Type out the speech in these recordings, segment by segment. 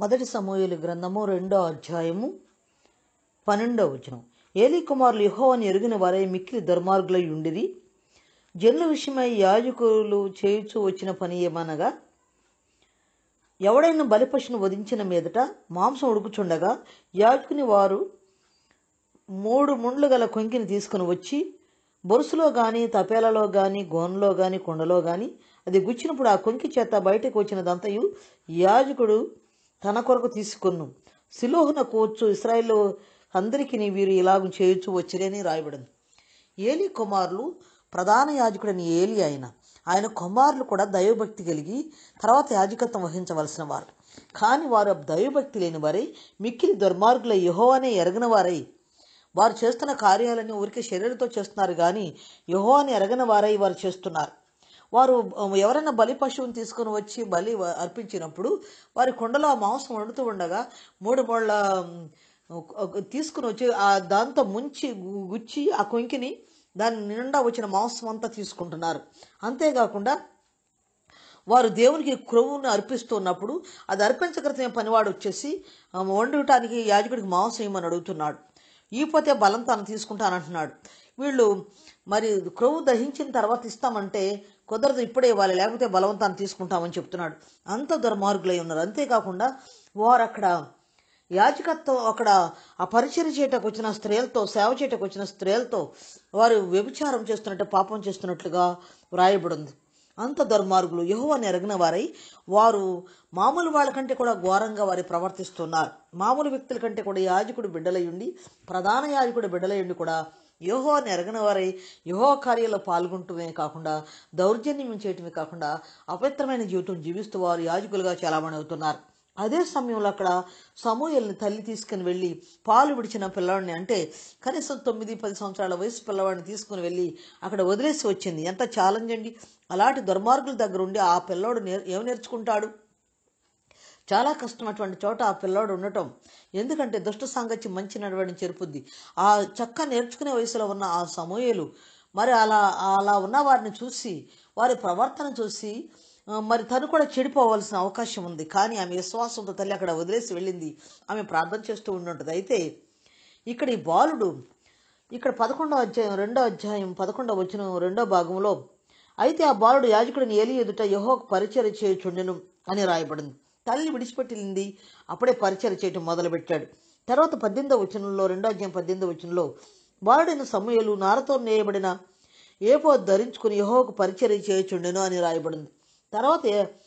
మొదటి సమూహలు గ్రంథము రెండో అధ్యాయము పన్నెండో వచనం ఏలీ కుమారులు యెహోవాను ఎరిగిన వారై మిక్కిలి దుర్మార్గులై ఉండిరి జనుల విషయమై యాజకులు చేయుచు వచ్చిన పని ఏమనగా ఎవడైనా బలిపశును వధించిన మీదట మాంసం ఉడుకుచుండగా యాజకుని వారు మూడు ముండ్లు గల కొంకిని తీసుకుని వచ్చి బొరుసులో గాని తపేలలో గాని గోనలో గాని కుండలో గాని అది గుచ్చినప్పుడు ఆ కొంకి చేత బయటకు వచ్చినదంతయు యాజకుడు తన కొరకు తీసుకొను సిలోహున కూర్చు ఇస్రాయేల్ అందరికీ వీరు ఇలాగ చేయొచ్చు వచ్చిరని రాయబడింది ఏలి కుమారులు ప్రధాన యాజకుడని ఏలి ఆయన ఆయన కుమారులు కూడా దైవభక్తి కలిగి తర్వాత యాజకత్వం వహించవలసిన వారు కానీ వారు దైవభక్తి లేని వారై మిక్కిలి దుర్మార్గుల యహోవానే ఎరగిన వారై వారు చేస్తున్న కార్యాలన్నీ ఊరికే శరీరంతో చేస్తున్నారు కానీ యహోవాని ఎరగని వారై వారు చేస్తున్నారు వారు ఎవరైనా బలి పశువుని తీసుకుని వచ్చి బలి అర్పించినప్పుడు వారి కుండలో ఆ మాంసం వండుతూ ఉండగా మూడు మూళ్ళ తీసుకుని వచ్చి ఆ దాంతో ముంచి గు- గుచ్చి ఆ కొంకిని దాని నిండా వచ్చిన మాంసం అంతా తీసుకుంటున్నారు అంతేకాకుండా వారు దేవునికి క్రొవ్వును అర్పిస్తున్నప్పుడు అది అర్పించగలిగిన పనివాడు వచ్చేసి ఆ, వండటానికి యాజకుడికి మాంసం ఇమ్మని అడుగుతున్నాడు ఈపోతే బలం తాను తీసుకుంటానంటున్నాడు వీళ్ళు మరి క్రొవ్వు దహించిన తర్వాత ఇస్తామంటే కుదరదు ఇప్పుడే ఇవ్వాలి లేకపోతే బలవంతాన్ని తీసుకుంటామని చెప్తున్నాడు అంత దుర్మార్గులై ఉన్నారు అంతేకాకుండా వారు అక్కడ యాజకత్వం అక్కడ ఆ పరిచయం చేయటకు వచ్చిన స్త్రీలతో సేవ చేయటకు వచ్చిన స్త్రీలతో వారు వ్యభిచారం చేస్తున్నట్టు పాపం చేస్తున్నట్లుగా వ్రాయబడింది అంత దుర్మార్గులు యహోవాని ఎరగిన వారై వారు మామూలు వాళ్ళకంటే కూడా ఘోరంగా వారి ప్రవర్తిస్తున్నారు మామూలు వ్యక్తుల కంటే కూడా యాజకుడు బిడ్డలై ఉండి ప్రధాన యాజకుడు బిడ్డలై ఉండి కూడా యహోవాని ఎరగిన వారై యహో కార్యాల్లో పాల్గొంటమే కాకుండా దౌర్జన్యం చేయటమే కాకుండా అపవిత్రమైన జీవితం జీవిస్తూ వారు యాజకులుగా చాలామంది అవుతున్నారు అదే సమయంలో అక్కడ సమూహల్ని తల్లి తీసుకుని వెళ్ళి పాలు విడిచిన పిల్లవాడిని అంటే కనీసం తొమ్మిది పది సంవత్సరాల వయసు పిల్లవాడిని తీసుకుని వెళ్ళి అక్కడ వదిలేసి వచ్చింది ఎంత ఛాలెంజ్ అండి అలాంటి దుర్మార్గుల దగ్గర ఉండి ఆ పిల్లోడు నేర్ ఏం నేర్చుకుంటాడు చాలా కష్టం అటువంటి చోట ఆ పిల్లోడు ఉండటం ఎందుకంటే దుష్ట సాంగత్యం మంచి నడవడిని చెరుపుద్ది ఆ చక్క నేర్చుకునే వయసులో ఉన్న ఆ సమూహలు మరి అలా అలా ఉన్న వారిని చూసి వారి ప్రవర్తన చూసి ఆ, మరి తను కూడా చెడిపోవాల్సిన అవకాశం ఉంది కానీ ఆమె విశ్వాసంతో తల్లి అక్కడ వదిలేసి వెళ్ళింది ఆమె ప్రార్థన చేస్తూ ఉండుంటుంది అయితే ఇక్కడ ఈ బాలుడు ఇక్కడ పదకొండవ అధ్యాయం రెండో అధ్యాయం పదకొండవ వచ్చిన రెండో భాగంలో అయితే ఆ బాలుడు యాజకుడిని ఏలి ఎదుట యహోకు పరిచయం చేయుచుండెను అని రాయబడింది తల్లి విడిచిపెట్టింది అప్పుడే పరిచయం చేయటం మొదలుపెట్టాడు తర్వాత పద్దెనిమిదవ వచనంలో రెండో అధ్యాయం పద్దెనిమిదవ వచనంలో బాలుడైన సమూహలు నారతో నేయబడిన ఏపో ధరించుకుని యహోకు పరిచయం చేయుచుండెను అని రాయబడింది తర్వాత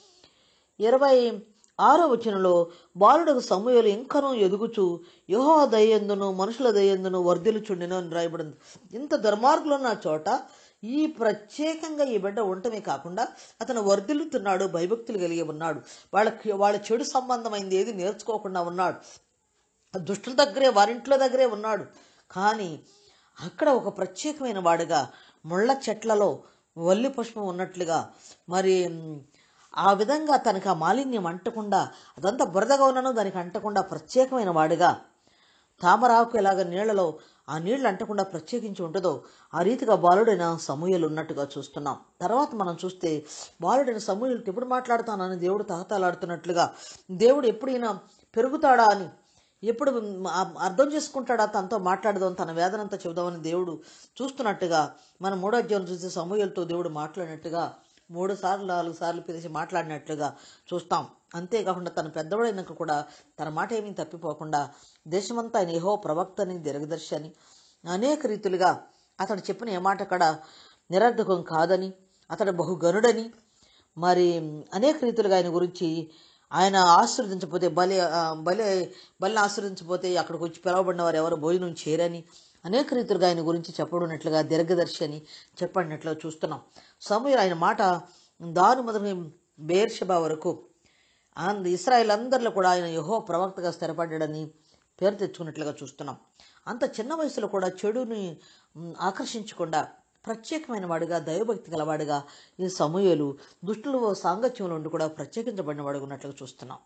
ఇరవై ఆరో వచనంలో బాలుడకు సమూహలు ఇంకనూ ఎదుగుచు యహో దయ్యందును మనుషుల దయ్యందును వర్ధిల్చుండెను అని రాయబడింది ఇంత దుర్మార్గులు ఉన్న చోట ఈ ప్రత్యేకంగా ఈ బిడ్డ ఉండటమే కాకుండా అతను వర్ధిల్లుతున్నాడు భయభక్తులు కలిగి ఉన్నాడు వాళ్ళకి వాళ్ళ చెడు సంబంధమైంది ఏది నేర్చుకోకుండా ఉన్నాడు దుష్టుల దగ్గరే వారింట్లో దగ్గరే ఉన్నాడు కానీ అక్కడ ఒక ప్రత్యేకమైన వాడుగా ముళ్ళ చెట్లలో వల్లి పుష్పం ఉన్నట్లుగా మరి మ్, ఆ విధంగా తనకు ఆ మాలిన్యం అంటకుండా అదంతా బురదగా ఉన్నను దానికి అంటకుండా ప్రత్యేకమైన వాడుగా తామరాకు ఎలాగ నీళ్లలో ఆ నీళ్లు అంటకుండా ప్రత్యేకించి ఉంటుందో ఆ రీతిగా బాలుడైన సమూహలు ఉన్నట్టుగా చూస్తున్నాం తర్వాత మనం చూస్తే బాలుడైన సమూహలతో ఎప్పుడు మాట్లాడతానని దేవుడు తహతాలాడుతున్నట్లుగా దేవుడు ఎప్పుడైనా పెరుగుతాడా అని ఎప్పుడు ఆ- అర్థం చేసుకుంటాడా తనతో మాట్లాడదాం తన వేదనంతా చెబుదామని దేవుడు చూస్తున్నట్టుగా మనం మూడో అధ్యాయం చూస్తే సమూహలతో దేవుడు మాట్లాడినట్టుగా మూడు సార్లు నాలుగు సార్లు పిలిచి మాట్లాడినట్లుగా చూస్తాం అంతేకాకుండా తన పెద్దవాడైనాక కూడా తన మాట ఏమీ తప్పిపోకుండా దేశమంతా ఆయన ఏహో ప్రవక్తని దీర్ఘదర్శి అని అనేక రీతులుగా అతడు చెప్పిన ఏ మాట కూడా నిరర్ధకం కాదని అతడు బహుగనుడని మరి అనేక రీతులుగా ఆయన గురించి ఆయన ఆశీర్వదించకపోతే బలి ఆ, బలి బలిని ఆశీర్వదించకపోతే అక్కడికి వచ్చి పిలవబడిన వారు ఎవరు భోజనం చేయరని అనేక రీతులుగా ఆయన గురించి చెప్పబడినట్లుగా దీర్ఘదర్శి అని చెప్పడినట్లుగా చూస్తున్నాం సమూహ ఆయన మాట దాను మొదలు బేర్షబా వరకు అంద ఇస్రాయేల్ అందరిలో కూడా ఆయన యహో ప్రవక్తగా స్థిరపడ్డాడని పేరు తెచ్చుకున్నట్లుగా చూస్తున్నాం అంత చిన్న వయసులో కూడా చెడుని మ్, ఆకర్షించకుండా ప్రత్యేకమైన వాడిగా దైవభక్తి గలవాడిగా ఈ సమూహలు దుష్టులు సాంగత్యంలో ఉండి కూడా ప్రత్యేకించబడిన వాడుగా ఉన్నట్లుగా చూస్తున్నాం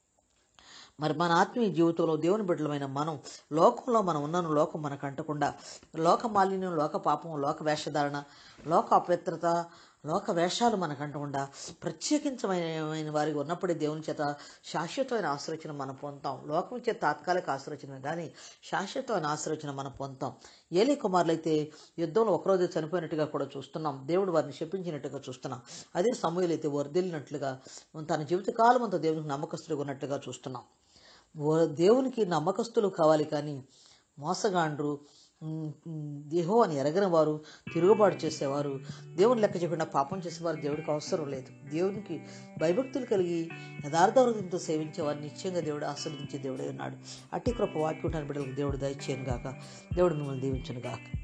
మరి మన ఆత్మీయ జీవితంలో దేవుని బిడ్డలమైన మనం లోకంలో మనం ఉన్నాను లోకం మనకు అంటకుండా లోక మాలిన్యం లోక పాపం లోక వేషధారణ లోక అపవిత్రత లోక వేషాలు మనకంటకుండా ప్రత్యేకించమైన వారికి ఉన్నప్పుడే దేవుని చేత శాశ్వతమైన ఆశ్రచన మనం పొందుతాం లోకం చేత తాత్కాలిక ఆశ్రచన కానీ శాశ్వతమైన ఆశ్రచన మనం పొందుతాం ఏలే కుమారులైతే యుద్ధంలో ఒకరోజు చనిపోయినట్టుగా కూడా చూస్తున్నాం దేవుడు వారిని శపించినట్టుగా చూస్తున్నాం అదే సమయంలో అయితే వర్దిల్లినట్లుగా తన జీవితకాలం అంతా దేవునికి నమ్మకస్తులుగా ఉన్నట్టుగా చూస్తున్నాం ఓ- దేవునికి నమ్మకస్తులు కావాలి కానీ మోసగాండ్రు ఉమ్, ఉమ్, దేహో అని ఎరగని వారు తిరుగుబాటు చేసేవారు దేవుని లెక్క చెప్పకుండా పాపం చేసేవారు దేవుడికి అవసరం లేదు దేవునికి భయభక్తులు కలిగి యథార్థ హృదయంతో సేవించేవారు నిశ్చయంగా దేవుడు ఆశీర్వదించే దేవుడే ఉన్నాడు అట్టి కృప వాక్యూటాన్ని బిడ్డలకు దేవుడు దయచేయను గాక దేవుడు మిమ్మల్ని దీవించను గాక